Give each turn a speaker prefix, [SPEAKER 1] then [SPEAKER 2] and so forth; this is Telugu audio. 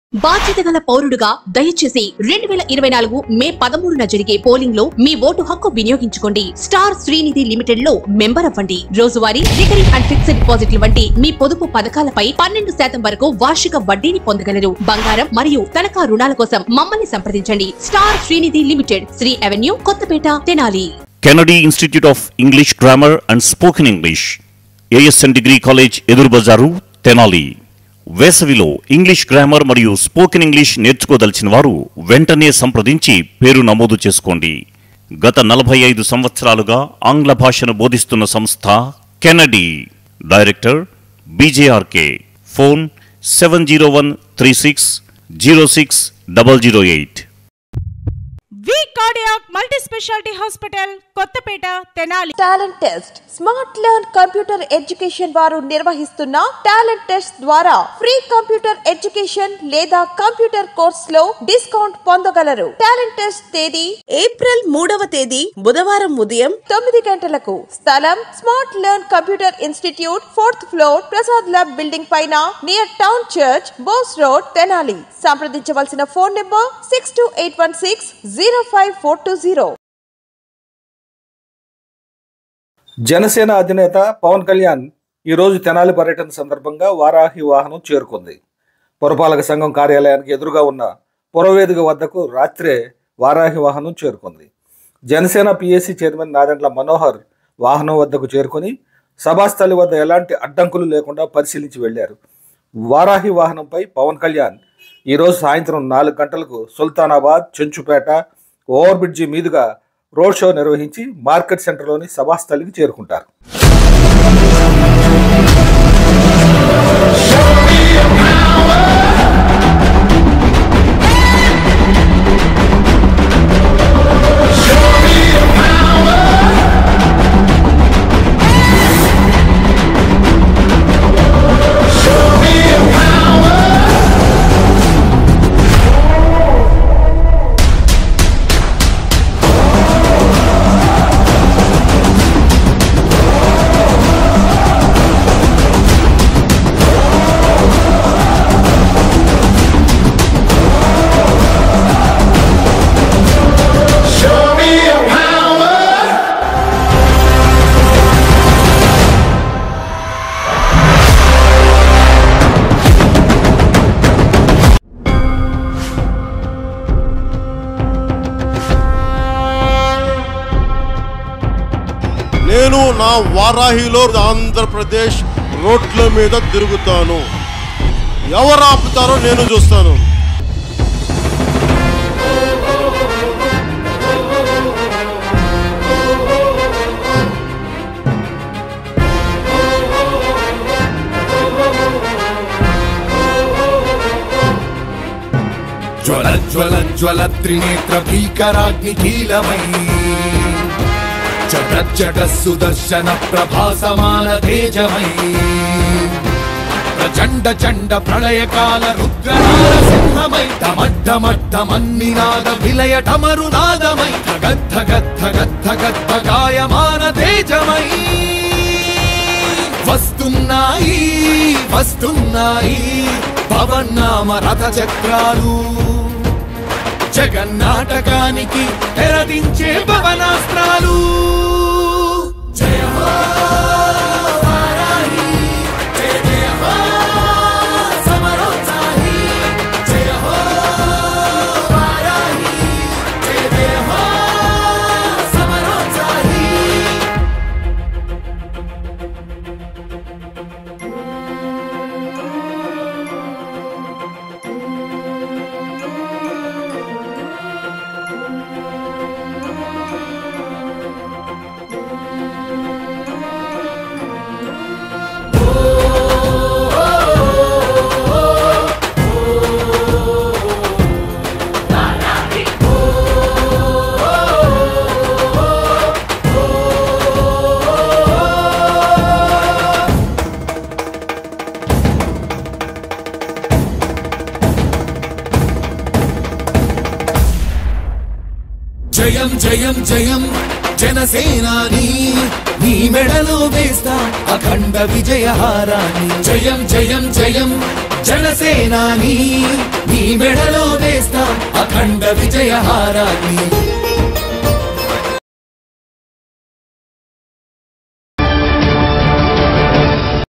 [SPEAKER 1] బాధ్యత గల పౌరుడుగా దయచేసి రెండు వేల ఇరవై నాలుగు మే పదమూడున జరిగే పోలింగ్ లో మీ ఓటు హక్కు వినియోగించుకోండి స్టార్ శ్రీనిధి లిమిటెడ్ లో మెంబర్ అవ్వండి రోజువారీ రికరింగ్ అండ్ ఫిక్స్డ్ డిపాజిట్ల వంటి మీ పొదుపు పథకాలపై పన్నెండు శాతం వరకు వార్షిక వడ్డీని పొందగలరు బంగారం మరియు తనఖా రుణాల కోసం మమ్మల్ని సంప్రదించండి star Srinidhi limited Sri avenue Kothapeta Tenali
[SPEAKER 2] Kennedy institute of English grammar and spoken English ASN degree college ఎదురు బజారు తెనాలి వేసవిలో ఇంగ్లీష్ గ్రామర్ మరియు స్పోకెన్ ఇంగ్లీష్ నేర్చుకోదలిచిన వారు వెంటనే సంప్రదించి పేరు నమోదు చేసుకోండి గత నలభై ఐదు సంవత్సరాలుగా ఆంగ్ల భాషను బోధిస్తున్న సంస్థ Kennedy director BJRK phone seven zero one three six zero six double zero eight
[SPEAKER 3] V cardiac multi speciality hospital Kothapeta Tenali
[SPEAKER 4] talent test smart learn computer education వారు నిర్వహిస్తున్న టాలెంట్ టెస్ట్ ద్వారా ఫ్రీ కంప్యూటర్ ఎడ్యుకేషన్ లేదా కంప్యూటర్ కోర్స్ లో డిస్కౌంట్ పొందగలరు టాలెంట్ టెస్ట్ తేదీ ఏప్రిల్ మూడవ తేదీ బుధవారం ఉదయం తొమ్మిది గంటలకు స్థలం smart learn computer institute fourth floor Prasad lab building పైన near town church Bose road Tenali సంప్రదించవలసిన phone number six two eight one six zero five four two zero
[SPEAKER 5] Janasena అధినేత పవన్ కళ్యాణ్ ఈరోజు తెనాలి పర్యటన సందర్భంగా వారాహి వాహనం చేరుకుంది పురపాలక సంఘం కార్యాలయానికి ఎదురుగా ఉన్న పురవేదిక వద్దకు రాత్రే వారాహి వాహనం చేరుకుంది జనసేన పిఎస్సి చైర్మన్ నాదెండ్ల మనోహర్ వాహనం వద్దకు చేరుకొని సభాస్థలి వద్ద ఎలాంటి అడ్డంకులు లేకుండా పరిశీలించి వెళ్లారు వారాహి వాహనంపై పవన్ కళ్యాణ్ ఈరోజు సాయంత్రం నాలుగు గంటలకు సుల్తానాబాద్ చెంచుపేట ఓవర్ బ్రిడ్జి మీదుగా రోడ్ షో నిర్వహించి మార్కెట్ సెంటర్లోని సభాస్థలికి చేరుకుంటారు
[SPEAKER 6] నేను నా వారాహిలో ఆంధ్రప్రదేశ్ రోడ్ల మీద తిరుగుతాను ఎవరు ఆపుతారో నేను చూస్తాను
[SPEAKER 7] జ్వల జ్వల జ్వల త్రినేత్ర భీకరాగ్ని కీలమై జట జట సుదర్శన ప్రభాసమాన తేజమై ప్రచండ చండ ప్రళయకాల రుద్రనాద సింహమై డమడ్డమడ్డమన్నినాద విలయ టమరునాదమై గద్ధ గద్ధ గద్ధ గద్ధ గాయమాన తేజమై వస్తున్నాయి వస్తున్నాయి పవన్నామ రథ చక్రాలు జగన్నాటకానికి తెరదించే పవనాస్త్రాలు జయ హో వారాహి, జయ జయ హో సమరోత్సాహి, జయ హో వారాహి, జయ జయ హో సమరోత్సాహి. జయం జయం జయం జనసేనాని నీ నీ మెడలో వేస్తా అఖండ విజయహారాన్ని జయం జయం జయం జనసేనాని నీ మెడలో వేస్తా అఖండ విజయహారాన్ని